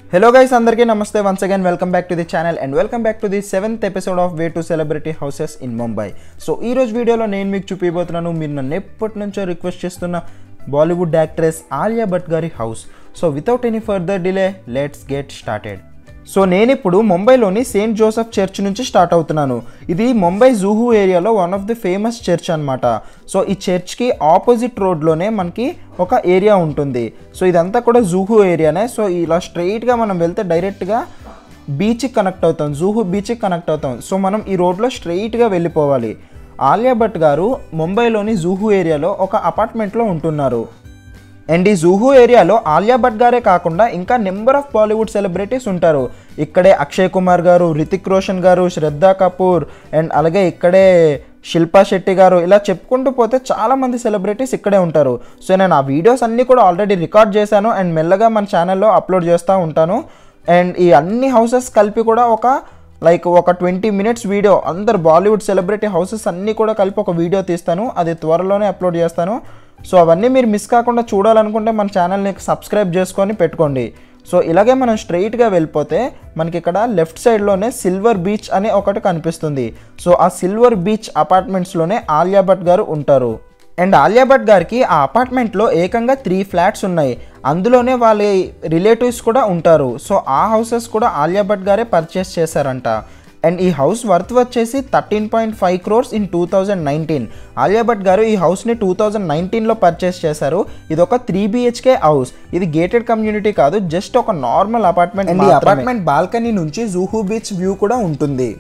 hello guys అందరికీ నమస్తే once again welcome back to the channel and welcome back to the seventh episode of way to celebrity houses in Mumbai so ఈ రోజు వీడియోలో నేను మీకు చూపిపోతున్నాను మీరు నన్ను ఎప్పటి నుంచో రిక్వెస్ట్ చేస్తున్న బాలీవుడ్ యాక్ట్రెస్ ఆలియా భట్ గారి house so without any further delay let's get started so నేను ఇప్పుడు ముంబైలోని సెయింట్ జోసెఫ్ చర్చ్ నుంచి స్టార్ట్ అవుతున్నాను ఇది ముంబై జూహు ఏరియాలో one of the famous church అనమాట సో ఈ చర్చ్కి ఆపోజిట్ రోడ్లోనే మనకి ఒక ఏరియా ఉంటుంది సో ఇదంతా కూడా జూహు ఏరియానే సో ఇలా స్ట్రైట్గా మనం వెళ్తే డైరెక్ట్గా బీచ్కి కనెక్ట్ అవుతాం జూహు బీచ్కి కనెక్ట్ అవుతాం సో మనం ఈ రోడ్లో స్ట్రైట్గా వెళ్ళిపోవాలి ఆలియా భట్ గారు ముంబైలోని జూహు ఏరియాలో ఒక అపార్ట్మెంట్లో ఉంటున్నారు అండ్ ఈ జూహు ఏరియాలో ఆలియా భట్ గారే కాకుండా ఇంకా నెంబర్ ఆఫ్ బాలీవుడ్ సెలబ్రిటీస్ ఉంటారు ఇక్కడే అక్షయ్ కుమార్ గారు రితిక్ రోషన్ గారు శ్రద్ధా కపూర్ అండ్ అలాగే ఇక్కడే శిల్పా శెట్టి గారు ఇలా చెప్పుకుంటూ పోతే చాలామంది సెలబ్రిటీస్ ఇక్కడే ఉంటారు సో నేను ఆ వీడియోస్ అన్నీ కూడా ఆల్రెడీ రికార్డ్ చేశాను అండ్ మెల్లగా మన ఛానల్లో అప్లోడ్ చేస్తూ ఉంటాను అండ్ ఈ అన్ని హౌసెస్ కలిపి కూడా ఒక లైక్ ఒక ట్వంటీ మినిట్స్ వీడియో అందరు బాలీవుడ్ సెలబ్రిటీ హౌసెస్ అన్నీ కూడా కలిపి ఒక వీడియో తీస్తాను అది త్వరలోనే అప్లోడ్ చేస్తాను సో అవన్నీ మీరు మిస్ కాకుండా చూడాలనుకుంటే మన ఛానల్ని సబ్స్క్రైబ్ చేసుకొని పెట్టుకోండి సో ఇలాగే మనం స్ట్రైట్గా వెళ్ళిపోతే మనకి ఇక్కడ లెఫ్ట్ సైడ్లోనే సిల్వర్ బీచ్ అనే ఒకటి కనిపిస్తుంది సో ఆ సిల్వర్ బీచ్ అపార్ట్మెంట్స్లోనే ఆలియా భట్ గారు ఉంటారు అండ్ ఆలియా భట్ గారికి ఆ అపార్ట్మెంట్లో ఏకంగా త్రీ ఫ్లాట్స్ ఉన్నాయి అందులోనే వాళ్ళ రిలేటివ్స్ కూడా ఉంటారు సో ఆ హౌసెస్ కూడా ఆలియా భట్ గారే పర్చేస్ చేశారంట అండ్ ఈ హౌస్ వర్త్ వచ్చేసి thirteen point five crores in two thousand nineteen Alia Bhatt గారు ఈ హౌస్ని టూ థౌజండ్ నైన్టీన్లో పర్చేస్ చేశారు ఇది ఒక త్రీ బిహెచ్కే హౌస్ ఇది గేటెడ్ కమ్యూనిటీ కాదు జస్ట్ ఒక నార్మల్ అపార్ట్మెంట్ అండ్ ఈ అపార్ట్మెంట్ బాల్కనీ నుంచి జూహూ బీచ్ వ్యూ కూడా ఉంటుంది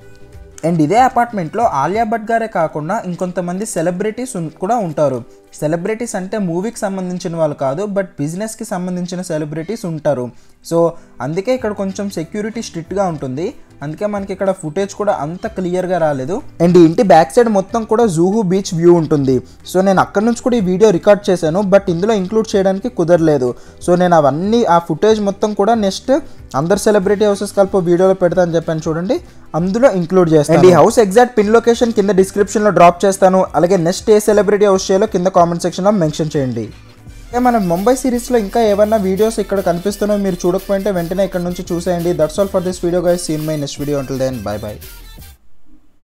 అండ్ ఇదే అపార్ట్మెంట్లో ఆలియా భట్ గారే కాకుండా ఇంకొంతమంది సెలబ్రిటీస్ ఉన్- కూడా ఉంటారు సెలబ్రిటీస్ అంటే మూవీకి సంబంధించిన వాళ్ళు కాదు బట్ బిజినెస్కి సంబంధించిన సెలబ్రిటీస్ ఉంటారు సో అందుకే ఇక్కడ కొంచెం సెక్యూరిటీ స్ట్రిక్ట్గా ఉంటుంది అందుకే మనకి ఇక్కడ ఫుటేజ్ కూడా అంత క్లియర్గా రాలేదు అండ్ ఈ ఇంటి బ్యాక్ సైడ్ మొత్తం కూడా జూహు బీచ్ వ్యూ ఉంటుంది సో నేను అక్కడ నుంచి కూడా ఈ వీడియో రికార్డ్ చేశాను బట్ ఇందులో ఇంక్లూడ్ చేయడానికి కుదరలేదు సో నేను అవన్నీ ఆ ఫుటేజ్ మొత్తం కూడా నెక్స్ట్ అందరు సెలబ్రిటీ హౌసెస్ కలిపి వీడియోలో పెడతాను చెప్పాను చూడండి అందులో ఇంక్లూడ్ చేస్తాను అండ్ ఈ హౌస్ ఎగ్జాక్ట్ పిన్ లొకేషన్ కింద డిస్క్రిప్షన్లో డ్రాప్ చేస్తాను అలాగే నెక్స్ట్ ఏ సెలబ్రిటీ హౌస్ చేయాలో కింద కామెంట్ సెక్షన్లో మెన్షన్ చేయండి అలాగే మన ముంబై సిరీస్లో ఇంకా ఏమన్నా వీడియోస్ ఇక్కడ కనిపిస్తున్నాయో మీరు చూడకపోయింటే వెంటనే ఇక్కడ నుంచి చూసేయండి that's all for this video guys seen my next video until then bye by